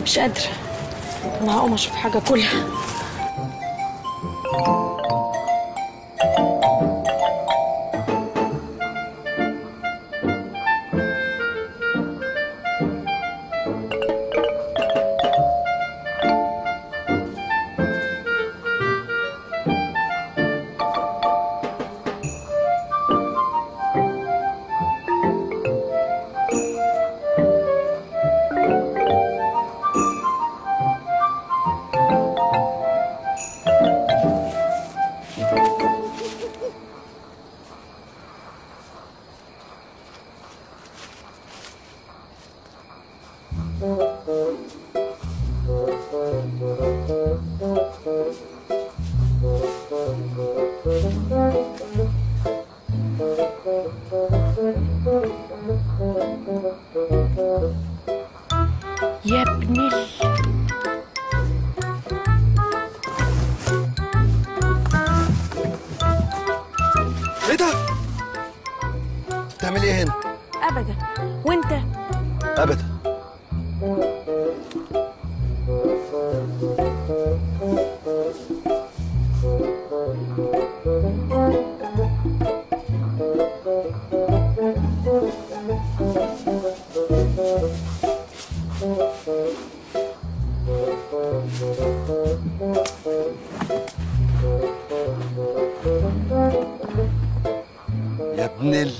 مش قادرة أنا هقوم أشوف حاجة كلها يا ابن ال... ايه ده؟ بتعمل ايه هنا؟ أبدا وأنت ابدا يا ابن ال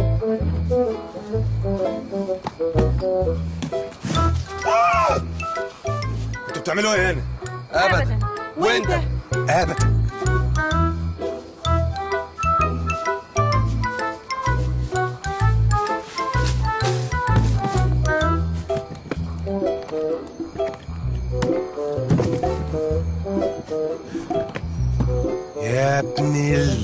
انتوا بتعملوا ايه هنا؟ ابدا وأنت ابدا يا ابن ال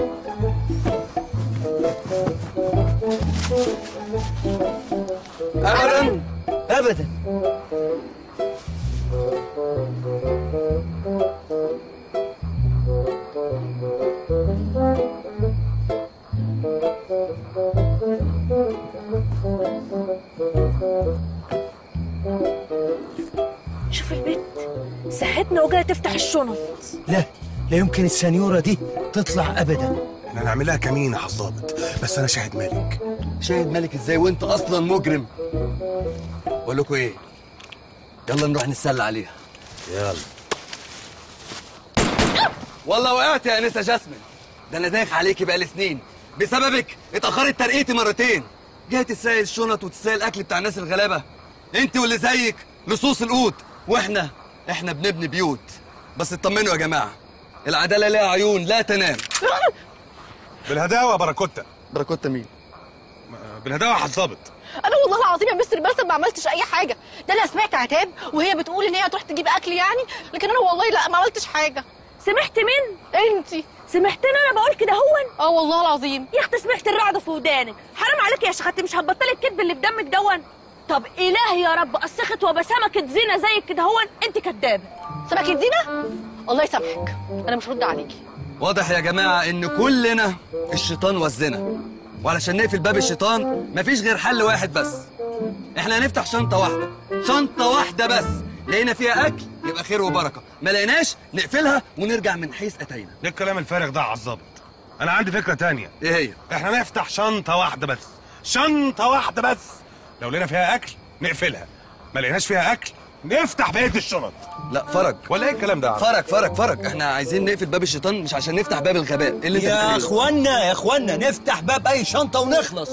ابدا ابدا شوف البيت ساعتنا وجاية تفتح الشنط لا لا يمكن السنيورة دي تطلع أبدا احنا هنعملها كمين يا حظابط بس انا شاهد مالك شاهد ملك ازاي وانت اصلا مجرم بقول لكم ايه يلا نروح نتسلى عليها يلا والله وقعت يا انسه جاسمين ده انا دايخ عليكي بقالي سنين بسببك اتاخرت ترقيتي مرتين جاي تسرقي الشنط وتسرقي الاكل بتاع الناس الغلابه انت واللي زيك لصوص القوت واحنا احنا بنبني بيوت بس اطمنوا يا جماعه العداله لها عيون لا تنام بالهداوه يا باراكوتا بركوت مين بالهداوه يا حظابط انا والله العظيم يا مستر باسم ما عملتش اي حاجه ده انا سمعت عتاب وهي بتقول ان هي هتروح تجيب اكل يعني لكن انا والله لا ما عملتش حاجه سمحت مين؟ انتي سمحتني أنا بقول كده هون اه والله العظيم يا اختي سمعت الرعد في ودانك حرام عليك يا شيخ انت مش هتبطلي الكذب اللي في دمك دون طب إلهي يا رب أسخت وبسمكة زينة زيك كده هون أنت كدابة سمكة زينة الله يسامحك انا مش هرد عليكي واضح يا جماعه ان كلنا الشيطان وزنا وعلشان نقفل باب الشيطان مفيش غير حل واحد بس احنا هنفتح شنطه واحده شنطه واحده بس لقينا فيها اكل يبقى خير وبركه ما لقيناش نقفلها ونرجع من حيث اتينا ايه الكلام الفارغ ده يا عظابط انا عندي فكره تانية ايه هي احنا نفتح شنطه واحده بس شنطه واحده بس لو لقينا فيها اكل نقفلها ما لقيناش فيها اكل نفتح بقيه الشنط لا فرج ولا ايه الكلام ده يا عم؟ فرج فرج فرج احنا عايزين نقفل باب الشيطان مش عشان نفتح باب الغباء ايه اللي انت يا بتقوله؟ اخوانا يا اخوانا نفتح باب اي شنطة ونخلص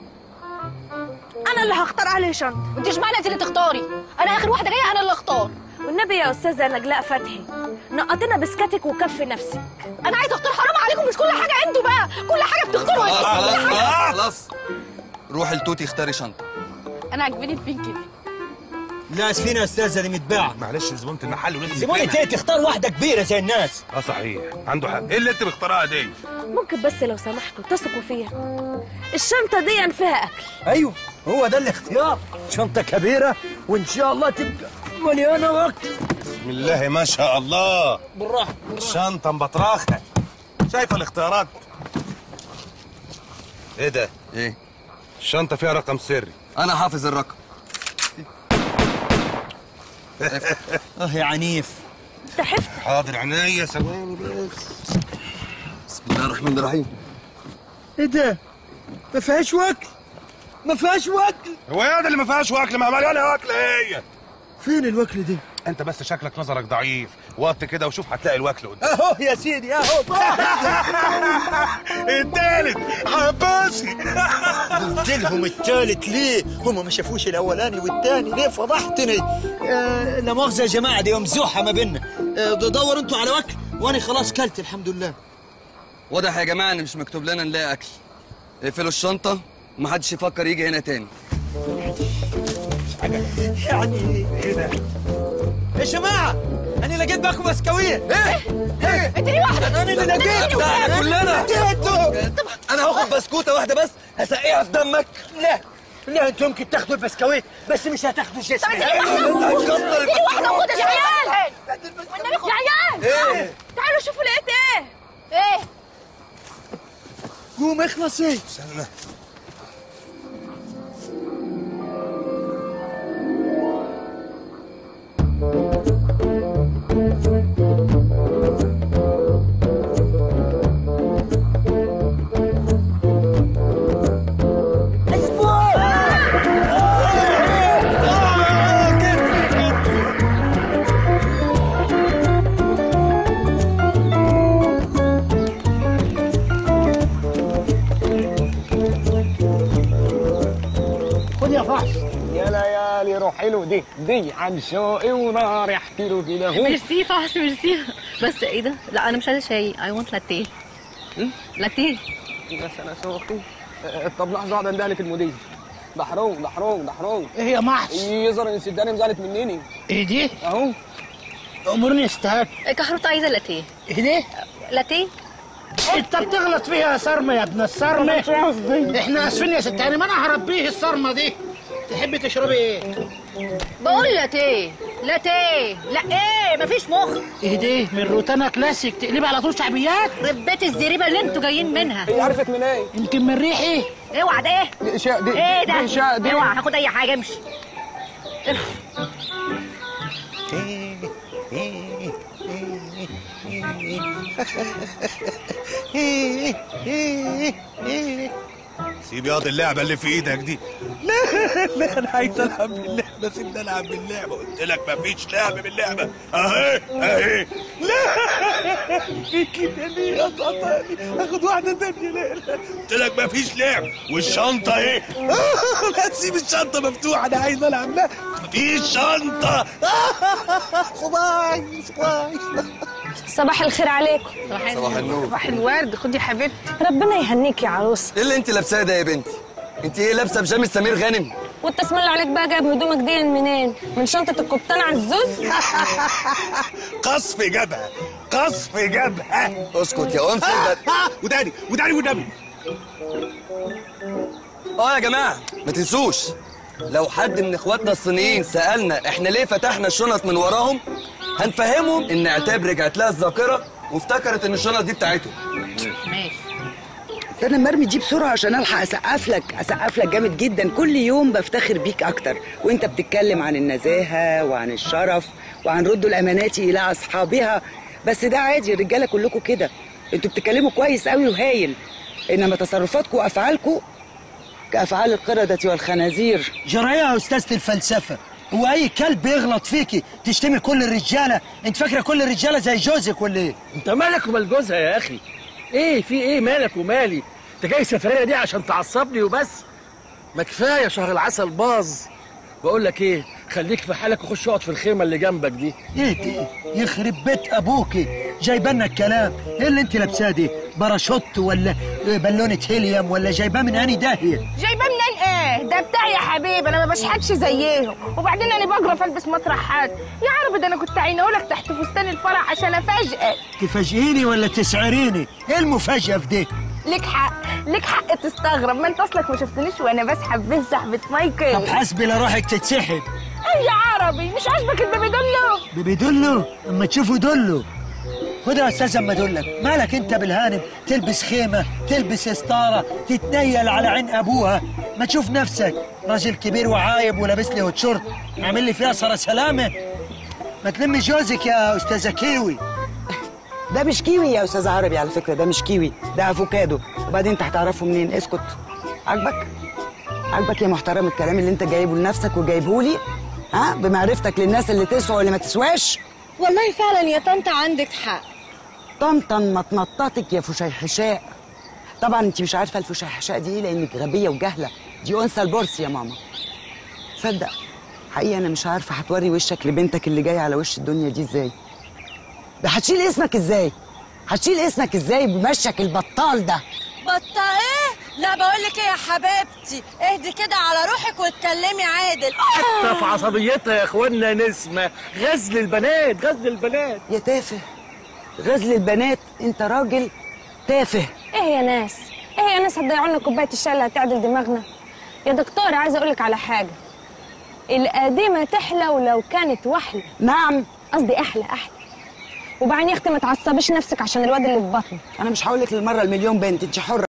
أنا اللي هختار عليه شنطة انت اشمعنى انت اللي تختاري انا اخر واحده جايه انا اللي اختار والنبي يا أستاذة نجلاء فتحي نقطنا بسكتك وكفي نفسك انا عايزه اختار حرام عليكم مش كل حاجه انتوا بقى كل حاجه بتختاروا خلاص انتوا. خلاص خلاص خلاص روحي لتوتي اختاري شنطه انا عاجبني البينك دي لا اسفين يا استاذة دي متباعة معلش زبونة المحل ولازم سيبوني يفهمها. تيجي تختار واحدة كبيرة زي الناس اه صحيح عنده حق ايه اللي انت مختارها دي ممكن بس لو سمحتوا تثقوا فيها الشنطة دي فيها أكل ايوه هو ده الاختيار شنطة كبيرة وان شاء الله تبقى مليانة وقت بسم الله ما شاء الله بالراحة شنطه مبطراخه شايفه الاختيارات ايه ده ايه الشنطه فيها رقم سري انا حافظ الرقم اه يا عنيف تحفت حاضر عينيا ثواني بس بسم الله الرحمن الرحيم ايه ده ما فيهاش وكل ما فيهاش وكل هو يا ده اللي ما فيهاش واكل ما مليانه واكل هي فين الوكل دي انت بس شكلك نظرك ضعيف وقت كده وشوف هتلاقي الواكل قدامك اهو يا سيدي اهو التالت عباسي قلت لهم التالت ليه؟ هم ما شافوش الاولاني والتاني ليه فضحتني؟ آه لا مؤاخذه يا جماعه دي مزوحه ما بيننا آه دوروا انتوا على وكل وانا خلاص كلت الحمد لله واضح يا جماعه ان مش مكتوب لنا نلاقي اكل اقفلوا الشنطه ومحدش يفكر يجي هنا تاني يعني ايه ده؟ يا جماعه انا لقيت باكو بسكويه ايه؟ ايه؟ اديني واحده انا اللي لقيت ده كلنا لقيته انا هاخد بسكوته واحده بس هسقيها في دمك لا لا انتوا ممكن تاخدوا البسكويت بس مش هتاخدوا جسمي هتكسر اديني واحده وخدها يا عيال والنبي خد يا عيال ايه تعالوا شوفوا لقيت ايه ايه قوم اخلصي استنى خد يا فحص يا ليالي روحي له دي دي عن شوقي ونار يحكي له كده هو ميرسي فحص ميرسي بس ايه ده لا انا مش عايزه شاي اي ونت لاتيه لاتيه بس انا سوقته آه، طب لحظه واحده اندهلك المدير ده حرام ده حرام ده حرام ايه يا محص يظهر ان السدانه مزعلت مني ايه دي اهو امرني استهات كحروت عايزه لاتيه ايه دي لاتيه انت بتغلط فيها يا صرمه يا ابن الصرمه احنا اسفين يا ست هانم انا هربيه الصرمه دي تحبي تشربي ايه بقول لاتيه لاتيه لا ايه مفيش مخ ايه دي من روتانا كلاسيك تقلبي على طول شعبيات ربات الزريبه اللي انتوا جايين منها هي عرفت من ايه يمكن من ريحي اوعى ده ايه دي اشياء دي ايه ده دي اشياء دي اوعى هاخد اي حاجه امشي سيب ياض اللعبه اللي في ايدك دي لا لا انا عايز العب باللعبه سيبني العب باللعبه قلت لك مفيش لعب باللعبه اهي اهي لا كده ليه يا قطعني اخد واحده تانيه لا لا قلت لك مفيش لعب والشنطه اهي لا تسيب الشنطه مفتوحه انا عايز العب لا مفيش شنطه خباي خباي صباح الخير عليكم صباح النور صباح الورد خدي حبيبتي ربنا يهنيك يا عروسه ايه اللي انت لابساه ده يا بنتي انت ايه لابسه بيجامه سمير غانم وانت اسم الله عليك بقى جايب هدومك دي منين من شنطه القبطان عزوز قصف جبهه قصف جبهه اسكت يا انس ده وداني وداني والنبي اه يا جماعه ما تنسوش لو حد من اخواتنا الصينيين سالنا احنا ليه فتحنا الشنط من وراهم هنفهمهم ان عتاب رجعت لها الذاكره وافتكرت ان الشنط دي بتاعتهم ماشي استنى مرمي دي بسرعه عشان الحق اسقف لك اسقف لك جامد جدا كل يوم بفتخر بيك اكتر وانت بتتكلم عن النزاهه وعن الشرف وعن ردوا الامانات الى اصحابها بس ده عادي الرجاله كلكم كده انتوا بتتكلموا كويس قوي وهايل انما تصرفاتكم وافعالكم كافعال القرده والخنازير جرايه يا استاذه الفلسفه هو اي كلب يغلط فيكي تشتمي كل الرجاله انت فاكره كل الرجاله زي جوزك ولا ايه انت مالك ومال جوزها يا اخي ايه في ايه مالك ومالي انت جاي السفريه دي عشان تعصبني وبس ما كفايه شهر العسل باظ بقول لك ايه خليك في حالك وخش اقعد في الخيمه اللي جنبك دي ايه دي يخرب بيت ابوكي جايبانا الكلام ايه اللي انت لابساه دي باراشوت ولا بالونه هيليوم ولا جايباه من اني داهيه جايباه منين ايه ده بتاعي يا حبيبي انا ما بشحتش زيهم وبعدين انا بجرف البس مطرح حد يا عربي ده انا كنت عينه لك تحت فستان الفرح عشان افاجئك تفاجئيني ولا تسعريني ايه المفاجاه في دي ليك حق ليك حق تستغرب ما انت اصلك ما شفتنيش وانا بسحب به سحبه مايكل طب حسبي لروحك تتسحب ايه يا عربي مش عاجبك البيبي دولو بيبي دله اما تشوفوا دله خد يا استاذ اما ادلك مالك انت بالهانم تلبس خيمه تلبس اسطاره تتنيل على عين ابوها ما تشوف نفسك راجل كبير وعايب ولابس لي هوت شورت عامل لي فيها صرا سلامه ما تلمي جوزك يا استاذه كيوي ده مش كيوي يا استاذ عربي على فكره ده مش كيوي ده افوكادو وبعدين انت هتعرفه منين اسكت عاجبك عاجبك يا محترم الكلام اللي انت جايبه لنفسك وجايبه لي ها بمعرفتك للناس اللي تسوى واللي ما تسواش والله فعلا يا طنط عندك حق طمطم مطنطتك يا فشيحشاء طبعا انت مش عارفه الفشيحشاء دي ايه لانك غبيه وجهله دي انثى البورس يا ماما صدق حقيقه انا مش عارفه هتوري وشك لبنتك اللي جايه على وش الدنيا دي ازاي ده هتشيل اسمك ازاي هتشيل اسمك ازاي بمشك البطال ده بطة ايه؟ لا بقول لك ايه يا حبيبتي اهدي كده على روحك واتكلمي عادل حتى في عصبيتها يا اخوانا نسمة غزل البنات غزل البنات يا تافه غزل البنات انت راجل تافه ايه يا ناس ايه يا ناس هتضيعوا لنا كوبايه الشاي اللي هتعدل دماغنا يا دكتور عايزه اقول لك على حاجه القديمه تحلى ولو كانت وحله نعم قصدي احلى احلى وبعدين يا اختي ما تعصبيش نفسك عشان الواد اللي في بطنك انا مش هقول لك للمره المليون بنت انت حره